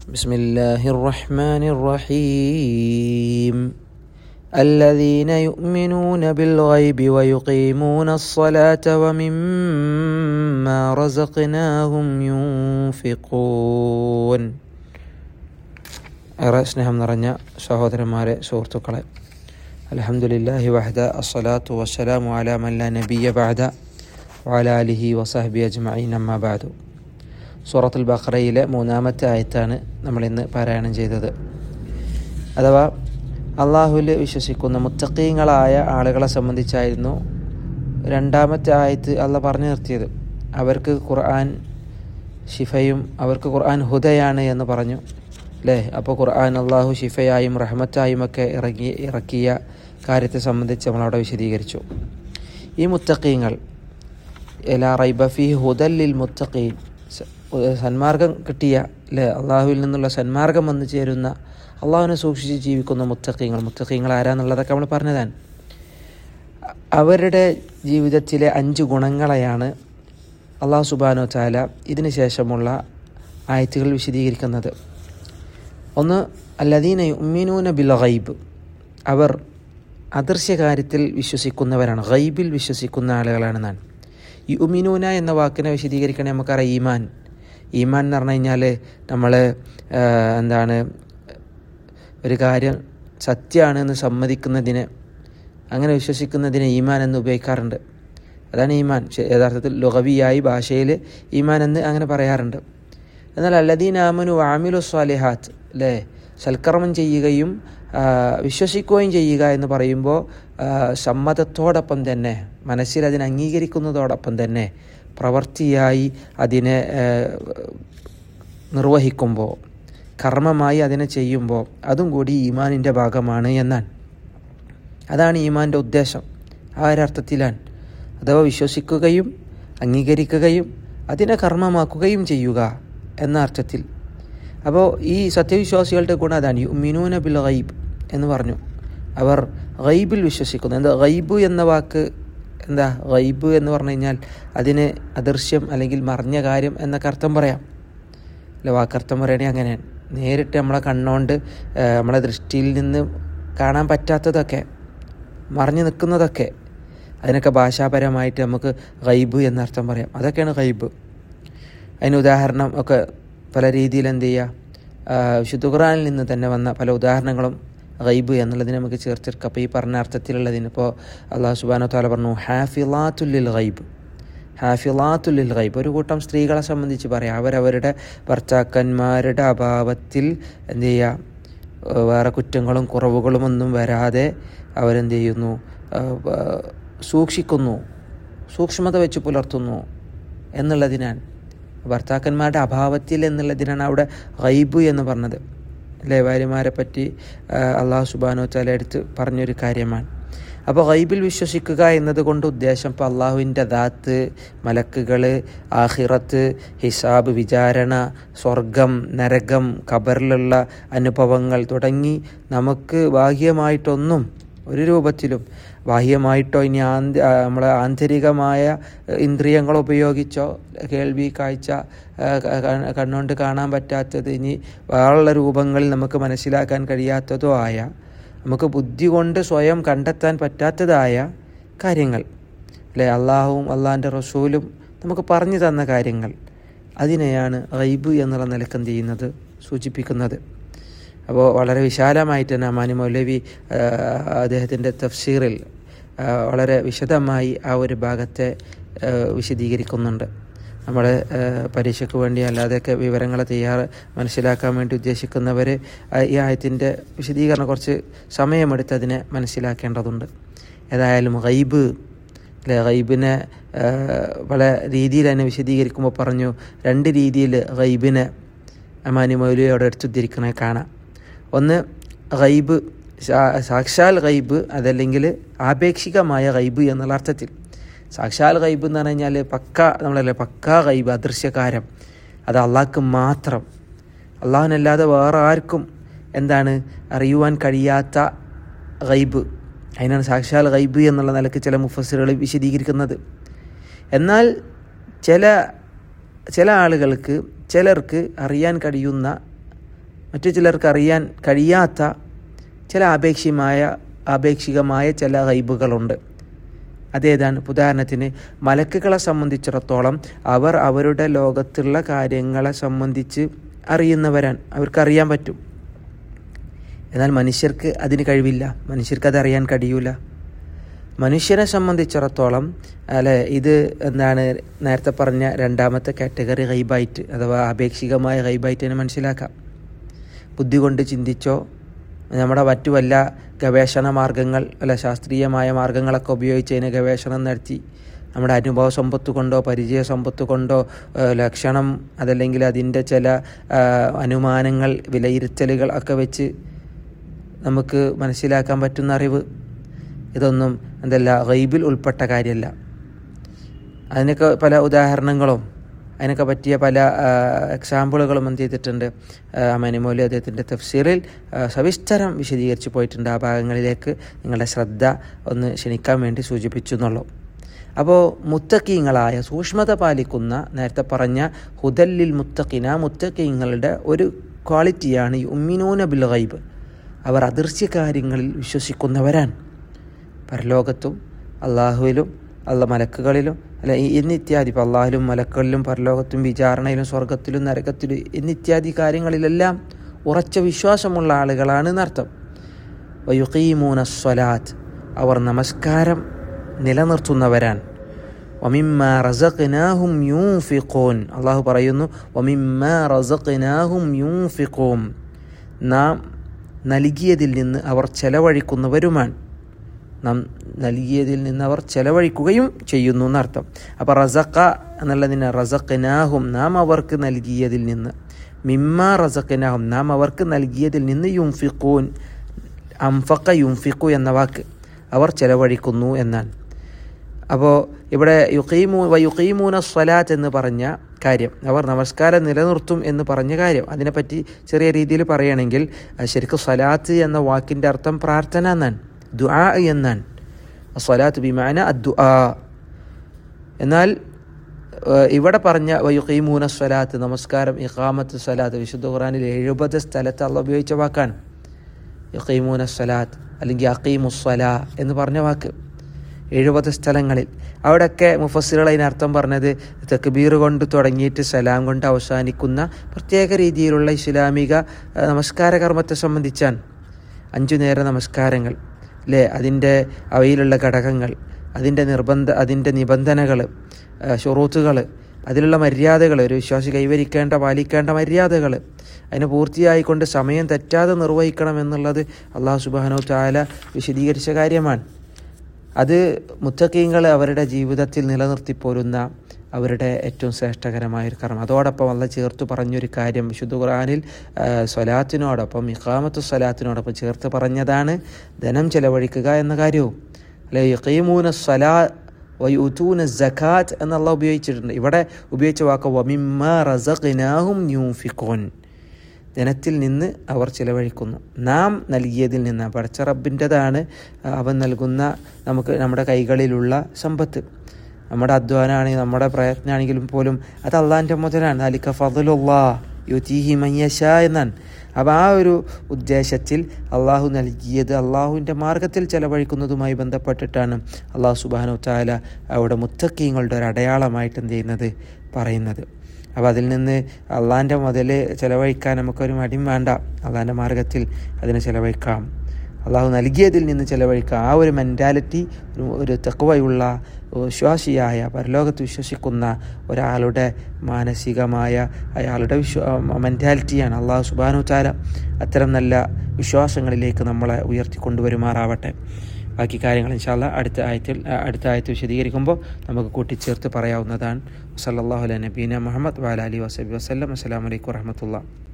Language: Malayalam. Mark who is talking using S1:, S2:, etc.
S1: بسم الله الرحمن الرحيم الذين يؤمنون بالغيب ويقيمون الصلاة ومما رزقناهم ينفقون ഏറെ സ്നേഹം നിറഞ്ഞ സഹോദരന്മാരെ സുഹൃത്തുക്കളെ അലഹമുല്ലാഹി വഹദ അസ്സലാത്തു വസ്സലാമു അല മല്ല നബിയ ബഅദ വഅല അലിഹി വസഹബി അജ്മഈൻ അമ്മ ബഅദു സൂറത്തുൽ ബഖറയിലെ മൂന്നാമത്തെ ആയത്താണ് നമ്മൾ ഇന്ന് പാരായണം ചെയ്തത് അഥവാ അള്ളാഹുവിൽ വിശ്വസിക്കുന്ന മുത്തക്കീങ്ങളായ ആളുകളെ സംബന്ധിച്ചായിരുന്നു രണ്ടാമത്തെ ആയത്ത് അള്ള പറഞ്ഞു നിർത്തിയത് അവർക്ക് ഖുർആൻ ഷിഫയും അവർക്ക് ഖുർആൻ ഹുദയാണ് എന്ന് പറഞ്ഞു അല്ലേ അപ്പോൾ ഖുർആൻ അള്ളാഹു ഷിഫയായും റഹ്മത്തായും ഒക്കെ ഇറങ്ങി ഇറക്കിയ കാര്യത്തെ സംബന്ധിച്ച് നമ്മളവിടെ വിശദീകരിച്ചു ഈ മുത്തക്കീങ്ങൾ എല്ലാ റൈബഫി ഹുദല്ലിൽ മുത്തഖീൻ സന്മാർഗം കിട്ടിയ അല്ലേ അള്ളാഹുവിൽ നിന്നുള്ള സന്മാർഗം വന്നു ചേരുന്ന അള്ളാഹുവിനെ സൂക്ഷിച്ച് ജീവിക്കുന്ന മുത്തഖീങ്ങൾ മുത്തഖീങ്ങൾ ആരാന്നുള്ളതൊക്കെ നമ്മൾ പറഞ്ഞതാണ് അവരുടെ ജീവിതത്തിലെ അഞ്ച് ഗുണങ്ങളെയാണ് അള്ളാഹു സുബാനോ ചാല ഇതിന് ശേഷമുള്ള ആയത്തുകൾ വിശദീകരിക്കുന്നത് ഒന്ന് അല്ലദീന ഉമ്മിനൂന ബിൽ ഗൈബ് അവർ അദൃശ്യ കാര്യത്തിൽ വിശ്വസിക്കുന്നവരാണ് ഗൈബിൽ വിശ്വസിക്കുന്ന ആളുകളാണെന്നാണ് ഈ ഉമിനൂന എന്ന വാക്കിനെ വിശദീകരിക്കണേ നമുക്കറിയാം ഈമാൻ ഈമാൻ എന്ന് പറഞ്ഞു കഴിഞ്ഞാൽ നമ്മൾ എന്താണ് ഒരു കാര്യം സത്യമാണ് എന്ന് സമ്മതിക്കുന്നതിന് അങ്ങനെ വിശ്വസിക്കുന്നതിന് ഈമാൻ എന്ന് ഉപയോഗിക്കാറുണ്ട് അതാണ് ഈമാൻ യഥാർത്ഥത്തിൽ ലുഗവിയായി ഭാഷയിൽ ഈമാൻ എന്ന് അങ്ങനെ പറയാറുണ്ട് എന്നാൽ അല്ലദീൻ ആമനു ആമിലു സ്വാലിഹാത്ത് അല്ലേ സൽക്കർമ്മം ചെയ്യുകയും വിശ്വസിക്കുകയും ചെയ്യുക എന്ന് പറയുമ്പോൾ സമ്മതത്തോടൊപ്പം തന്നെ മനസ്സിൽ അതിനെ അംഗീകരിക്കുന്നതോടൊപ്പം തന്നെ പ്രവൃത്തിയായി അതിനെ നിർവഹിക്കുമ്പോൾ കർമ്മമായി അതിനെ ചെയ്യുമ്പോൾ അതും കൂടി ഈമാനിൻ്റെ ഭാഗമാണ് എന്നാണ് അതാണ് ഈമാൻ്റെ ഉദ്ദേശം ആ ഒരർത്ഥത്തിലാണ് അഥവാ വിശ്വസിക്കുകയും അംഗീകരിക്കുകയും അതിനെ കർമ്മമാക്കുകയും ചെയ്യുക എന്ന അർത്ഥത്തിൽ അപ്പോൾ ഈ സത്യവിശ്വാസികളുടെ ഗുണം അതാണ് യുമിനൂന ബിൽ ഗൈബ് എന്ന് പറഞ്ഞു അവർ ഗൈബിൽ വിശ്വസിക്കുന്നു എന്താ ഗൈബ് എന്ന വാക്ക് എന്താ ഗൈബ് എന്ന് പറഞ്ഞു കഴിഞ്ഞാൽ അതിന് അദൃശ്യം അല്ലെങ്കിൽ മറിഞ്ഞ കാര്യം എന്നൊക്കെ അർത്ഥം പറയാം അല്ല വാക്കർത്ഥം പറയുകയാണെങ്കിൽ അങ്ങനെയാണ് നേരിട്ട് നമ്മളെ കണ്ണുകൊണ്ട് നമ്മളെ ദൃഷ്ടിയിൽ നിന്ന് കാണാൻ പറ്റാത്തതൊക്കെ മറിഞ്ഞു നിൽക്കുന്നതൊക്കെ അതിനൊക്കെ ഭാഷാപരമായിട്ട് നമുക്ക് ഗൈബ് എന്നർത്ഥം പറയാം അതൊക്കെയാണ് ഗൈബ് അതിന് ഉദാഹരണം ഒക്കെ പല രീതിയിൽ എന്ത് ചെയ്യുക വിശുദ്ധ ഖുറാനിൽ നിന്ന് തന്നെ വന്ന പല ഉദാഹരണങ്ങളും ഗൈബ് എന്നുള്ളതിനെ നമുക്ക് ചേർത്തെടുക്കാം അപ്പോൾ ഈ പറഞ്ഞ അർത്ഥത്തിലുള്ളതിന് ഇപ്പോൾ അള്ളാഹു സുബാനോ താല പറഞ്ഞു ഹാഫിലാത്തുല്ലിൽ ഗൈബ് ഹാഫിലാത്തുല്ലിൽ ഗൈബ് ഒരു കൂട്ടം സ്ത്രീകളെ സംബന്ധിച്ച് പറയാം അവരവരുടെ ഭർത്താക്കന്മാരുടെ അഭാവത്തിൽ എന്ത് ചെയ്യുക വേറെ കുറ്റങ്ങളും കുറവുകളും ഒന്നും വരാതെ അവരെന്ത് ചെയ്യുന്നു സൂക്ഷിക്കുന്നു സൂക്ഷ്മത വെച്ച് പുലർത്തുന്നു എന്നുള്ളതിനാണ് ഭർത്താക്കന്മാരുടെ അഭാവത്തിൽ എന്നുള്ളതിനാണ് അവിടെ ഗൈബ് എന്ന് പറഞ്ഞത് അല്ലേ ഭാര്യമാരെ പറ്റി അള്ളാഹു സുബാനോ താല എടുത്ത് പറഞ്ഞൊരു കാര്യമാണ് അപ്പോൾ ഗൈബിൽ വിശ്വസിക്കുക എന്നതുകൊണ്ട് ഉദ്ദേശം ഇപ്പോൾ അള്ളാഹുവിൻ്റെ ദാത്ത് മലക്കുകൾ ആഹിറത്ത് ഹിസാബ് വിചാരണ സ്വർഗം നരകം ഖബറിലുള്ള അനുഭവങ്ങൾ തുടങ്ങി നമുക്ക് ബാഹ്യമായിട്ടൊന്നും ഒരു രൂപത്തിലും ബാഹ്യമായിട്ടോ ഇനി ആന്ത നമ്മളെ ആന്തരികമായ ഇന്ദ്രിയങ്ങൾ ഉപയോഗിച്ചോ കേൾവി കാഴ്ച കണ്ണുകൊണ്ട് കാണാൻ പറ്റാത്തത് ഇനി വേറുള്ള രൂപങ്ങളിൽ നമുക്ക് മനസ്സിലാക്കാൻ കഴിയാത്തതോ ആയ നമുക്ക് ബുദ്ധി കൊണ്ട് സ്വയം കണ്ടെത്താൻ പറ്റാത്തതായ കാര്യങ്ങൾ അല്ലേ അള്ളാഹുവും അള്ളാഹിൻ്റെ റസൂലും നമുക്ക് പറഞ്ഞു തന്ന കാര്യങ്ങൾ അതിനെയാണ് ഗൈബ് എന്നുള്ള നിലക്ക് എന്ത് ചെയ്യുന്നത് സൂചിപ്പിക്കുന്നത് അപ്പോൾ വളരെ വിശാലമായിട്ട് തന്നെ അമാനി മൗലവി അദ്ദേഹത്തിൻ്റെ തഫ്സീറിൽ വളരെ വിശദമായി ആ ഒരു ഭാഗത്തെ വിശദീകരിക്കുന്നുണ്ട് നമ്മൾ പരീക്ഷയ്ക്ക് വേണ്ടി അല്ലാതെയൊക്കെ വിവരങ്ങൾ തയ്യാറ് മനസ്സിലാക്കാൻ വേണ്ടി ഉദ്ദേശിക്കുന്നവർ ഈ ആയത്തിൻ്റെ വിശദീകരണം കുറച്ച് സമയമെടുത്ത് അതിനെ മനസ്സിലാക്കേണ്ടതുണ്ട് ഏതായാലും ഗൈബ് അല്ലെ ഗൈബിനെ പല രീതിയിൽ തന്നെ വിശദീകരിക്കുമ്പോൾ പറഞ്ഞു രണ്ട് രീതിയിൽ ഗൈബിനെ അമാനി മൗലിയോടെ എടുത്തുദ്ധരിക്കണേ കാണാം ഒന്ന് ഗൈബ് സാക്ഷാൽ ഗൈബ് അതല്ലെങ്കിൽ ആപേക്ഷികമായ ഗൈബ് എന്നുള്ള അർത്ഥത്തിൽ സാക്ഷാൽ ഗൈബ് എന്ന് പറഞ്ഞു കഴിഞ്ഞാൽ പക്ക നമ്മളല്ലേ പക്ക ഗൈബ് അദൃശ്യകാരം അത് അള്ളാഹ്ക്ക് മാത്രം അള്ളാഹുനല്ലാതെ വേറെ ആർക്കും എന്താണ് അറിയുവാൻ കഴിയാത്ത ഗൈബ് അതിനാണ് സാക്ഷാൽ ഗൈബ് എന്നുള്ള നിലക്ക് ചില മുഫസ്സിറുകൾ വിശദീകരിക്കുന്നത് എന്നാൽ ചില ചില ആളുകൾക്ക് ചിലർക്ക് അറിയാൻ കഴിയുന്ന മറ്റു ചിലർക്ക് അറിയാൻ കഴിയാത്ത ചില ആപേക്ഷികമായ ആപേക്ഷികമായ ചില ഗൈബുകളുണ്ട് അതേതാണ് ഉദാഹരണത്തിന് മലക്കുകളെ സംബന്ധിച്ചിടത്തോളം അവർ അവരുടെ ലോകത്തുള്ള കാര്യങ്ങളെ സംബന്ധിച്ച് അറിയുന്നവരാണ് അവർക്കറിയാൻ പറ്റും എന്നാൽ മനുഷ്യർക്ക് അതിന് കഴിവില്ല മനുഷ്യർക്ക് അത് അറിയാൻ കഴിയൂല മനുഷ്യനെ സംബന്ധിച്ചിടത്തോളം അല്ലെ ഇത് എന്താണ് നേരത്തെ പറഞ്ഞ രണ്ടാമത്തെ കാറ്റഗറി ഹൈബൈറ്റ് അഥവാ ആപേക്ഷികമായ ഹൈബൈറ്റിനെ മനസ്സിലാക്കാം ബുദ്ധി കൊണ്ട് ചിന്തിച്ചോ നമ്മുടെ മറ്റു വല്ല ഗവേഷണ മാർഗങ്ങൾ അല്ല ശാസ്ത്രീയമായ മാർഗങ്ങളൊക്കെ ഉപയോഗിച്ച് അതിന് ഗവേഷണം നടത്തി നമ്മുടെ അനുഭവ സമ്പത്ത് കൊണ്ടോ പരിചയ സമ്പത്ത് കൊണ്ടോ ലക്ഷണം അതല്ലെങ്കിൽ അതിൻ്റെ ചില അനുമാനങ്ങൾ വിലയിരുത്തലുകൾ ഒക്കെ വെച്ച് നമുക്ക് മനസ്സിലാക്കാൻ പറ്റുന്ന അറിവ് ഇതൊന്നും എന്തല്ല ഗൈബിൽ ഉൾപ്പെട്ട കാര്യമല്ല അതിനൊക്കെ പല ഉദാഹരണങ്ങളും അതിനൊക്കെ പറ്റിയ പല എക്സാമ്പിളുകളും എന്ത് ചെയ്തിട്ടുണ്ട് അമനിമോലി അദ്ദേഹത്തിൻ്റെ തഫ്സീറിൽ സവിസ്തരം വിശദീകരിച്ച് പോയിട്ടുണ്ട് ആ ഭാഗങ്ങളിലേക്ക് നിങ്ങളുടെ ശ്രദ്ധ ഒന്ന് ക്ഷണിക്കാൻ വേണ്ടി സൂചിപ്പിച്ചു എന്നുള്ളൂ അപ്പോൾ മുത്തക്കീങ്ങളായ സൂക്ഷ്മത പാലിക്കുന്ന നേരത്തെ പറഞ്ഞ ഹുദല്ലിൽ മുത്തക്കിന മുത്തക്കീങ്ങളുടെ ഒരു ക്വാളിറ്റിയാണ് ഈ ഉമ്മിനൂന ബിൽ ഗൈബ് അവർ അദൃശ്യ കാര്യങ്ങളിൽ വിശ്വസിക്കുന്നവരാണ് പരലോകത്തും അള്ളാഹുവിലും അല്ല മലക്കുകളിലും അല്ല എന്നിത്യാദി ഇപ്പോൾ അള്ളാഹിലും മലക്കുകളിലും പരലോകത്തും വിചാരണയിലും സ്വർഗത്തിലും നരകത്തിലും എന്നിത്യാദി കാര്യങ്ങളിലെല്ലാം ഉറച്ച വിശ്വാസമുള്ള ആളുകളാണ് എന്നർത്ഥം വയുക്കീമൂന സ്വലാത്ത് അവർ നമസ്കാരം നിലനിർത്തുന്നവരാണ് വമിമ്മ റസഖ്നാഹും യൂഫിഖൂൻ അള്ളാഹു പറയുന്നു വമിമ്മ റസഖ്നാഹും യൂഫിഖൂം നാം നൽകിയതിൽ നിന്ന് അവർ ചെലവഴിക്കുന്നവരുമാണ് നാം നൽകിയതിൽ നിന്ന് അവർ ചെലവഴിക്കുകയും ചെയ്യുന്നു എന്നർത്ഥം അപ്പോൾ റസക്ക എന്നുള്ളതിന് റസഖ്നാഹും നാം അവർക്ക് നൽകിയതിൽ നിന്ന് മിമ്മ റസഖ്നാഹും നാം അവർക്ക് നൽകിയതിൽ നിന്ന് യുംഫിഖൂൻ അംഫക്ക യുംഫിഖു എന്ന വാക്ക് അവർ ചെലവഴിക്കുന്നു എന്നാണ് അപ്പോൾ ഇവിടെ യുക്കീമൂ വയുക്കീമൂന സ്വലാത്ത് എന്ന് പറഞ്ഞ കാര്യം അവർ നമസ്കാരം നിലനിർത്തും എന്ന് പറഞ്ഞ കാര്യം അതിനെപ്പറ്റി ചെറിയ രീതിയിൽ പറയുകയാണെങ്കിൽ ശരിക്കും സ്വലാത്ത് എന്ന വാക്കിൻ്റെ അർത്ഥം പ്രാർത്ഥന എന്നാണ് ദുആ എന്നാണ് സ്വലാത്ത് ബിമാന അദ്ദുആ എന്നാൽ ഇവിടെ പറഞ്ഞ വയുഖീമൂന സ്വലാത്ത് നമസ്കാരം ഇഖാമത്ത് സ്വലാത്ത് വിശുദ്ധ ഖുറാനിൽ എഴുപത് സ്ഥലത്ത് അള്ള ഉപയോഗിച്ച വാക്കാണ് യുഖീമൂന സ്വലാത്ത് അല്ലെങ്കിൽ അഖീമുസ്വല എന്ന് പറഞ്ഞ വാക്ക് എഴുപത് സ്ഥലങ്ങളിൽ അവിടെയൊക്കെ മുഫസ്സിറുകൾ അതിനർത്ഥം പറഞ്ഞത് തക്ബീർ കൊണ്ട് തുടങ്ങിയിട്ട് സലാം കൊണ്ട് അവസാനിക്കുന്ന പ്രത്യേക രീതിയിലുള്ള ഇസ്ലാമിക നമസ്കാര കർമ്മത്തെ സംബന്ധിച്ചാണ് അഞ്ചു നേര നമസ്കാരങ്ങൾ അല്ലേ അതിൻ്റെ അവയിലുള്ള ഘടകങ്ങൾ അതിൻ്റെ നിർബന്ധ അതിൻ്റെ നിബന്ധനകൾ ഷുറൂത്തുകൾ അതിലുള്ള മര്യാദകൾ ഒരു വിശ്വാസി കൈവരിക്കേണ്ട പാലിക്കേണ്ട മര്യാദകൾ അതിന് പൂർത്തിയായിക്കൊണ്ട് സമയം തെറ്റാതെ നിർവഹിക്കണം എന്നുള്ളത് അള്ളാഹു സുബാനോ ചാല വിശദീകരിച്ച കാര്യമാണ് അത് മുത്തക്കീങ്ങൾ അവരുടെ ജീവിതത്തിൽ നിലനിർത്തിപ്പോരുന്ന അവരുടെ ഏറ്റവും ശ്രേഷ്ഠകരമായ ഒരു കർമ്മം അതോടൊപ്പം അല്ല ചേർത്ത് പറഞ്ഞൊരു കാര്യം വിശുദ്ധ ഖുറാനിൽ സ്വലാത്തിനോടൊപ്പം ഇഖാമത്തു സ്വലാത്തിനോടൊപ്പം ചേർത്ത് പറഞ്ഞതാണ് ധനം ചെലവഴിക്കുക എന്ന കാര്യവും അല്ലെ യക്കീമൂന സ്വലാ വയൂത്തൂന ജക്കാത്ത് എന്നുള്ള ഉപയോഗിച്ചിട്ടുണ്ട് ഇവിടെ ഉപയോഗിച്ച വാക്ക് വമിമ്മ റസഖിനാഹും യൂഫിഖോൻ ധനത്തിൽ നിന്ന് അവർ ചിലവഴിക്കുന്നു നാം നൽകിയതിൽ നിന്ന് പടച്ച റബ്ബിൻ്റെതാണ് അവൻ നൽകുന്ന നമുക്ക് നമ്മുടെ കൈകളിലുള്ള സമ്പത്ത് നമ്മുടെ അധ്വാനമാണെങ്കിൽ നമ്മുടെ പ്രയത്നമാണെങ്കിലും പോലും അത് അള്ളാഹിൻ്റെ മുതലാണ് അലിക്ക ഫതുലുല്ലാ യുതീഹി മയ്യശ എന്നാണ് അപ്പോൾ ആ ഒരു ഉദ്ദേശത്തിൽ അള്ളാഹു നൽകിയത് അള്ളാഹുവിൻ്റെ മാർഗത്തിൽ ചെലവഴിക്കുന്നതുമായി ബന്ധപ്പെട്ടിട്ടാണ് അള്ളാഹു സുബാനു താല അവിടെ മുത്തക്കീങ്ങളുടെ ഒരു അടയാളമായിട്ട് എന്ത് ചെയ്യുന്നത് പറയുന്നത് അപ്പോൾ അതിൽ നിന്ന് അള്ളാഹിൻ്റെ മുതൽ ചിലവഴിക്കാൻ നമുക്കൊരു മടിയും വേണ്ട അള്ളാഹിൻ്റെ മാർഗത്തിൽ അതിനെ ചിലവഴിക്കാം അള്ളാഹു നൽകിയതിൽ നിന്ന് ചിലവഴിക്കാം ആ ഒരു മെൻറ്റാലിറ്റി ഒരു തെക്കുവയുള്ള വിശ്വാസിയായ പരലോകത്ത് വിശ്വസിക്കുന്ന ഒരാളുടെ മാനസികമായ അയാളുടെ വിശ്വ മെൻറ്റാലിറ്റിയാണ് അള്ളാഹു സുബാനു ചാല അത്തരം നല്ല വിശ്വാസങ്ങളിലേക്ക് നമ്മളെ ഉയർത്തിക്കൊണ്ടുവരുമാറാവട്ടെ ബാക്കി കാര്യങ്ങൾ ഇൻഷാല്ല അടുത്ത ആയത്തിൽ അടുത്ത ആയത്ത് വിശദീകരിക്കുമ്പോൾ നമുക്ക് കൂട്ടിച്ചേർത്ത് പറയാവുന്നതാണ് സല്ലാഹു അല നബീന മുഹമ്മദ് വാല അലി വസബി വസ്ലം അസ്സാം വലൈക്കും വറഹമത്തുള്ള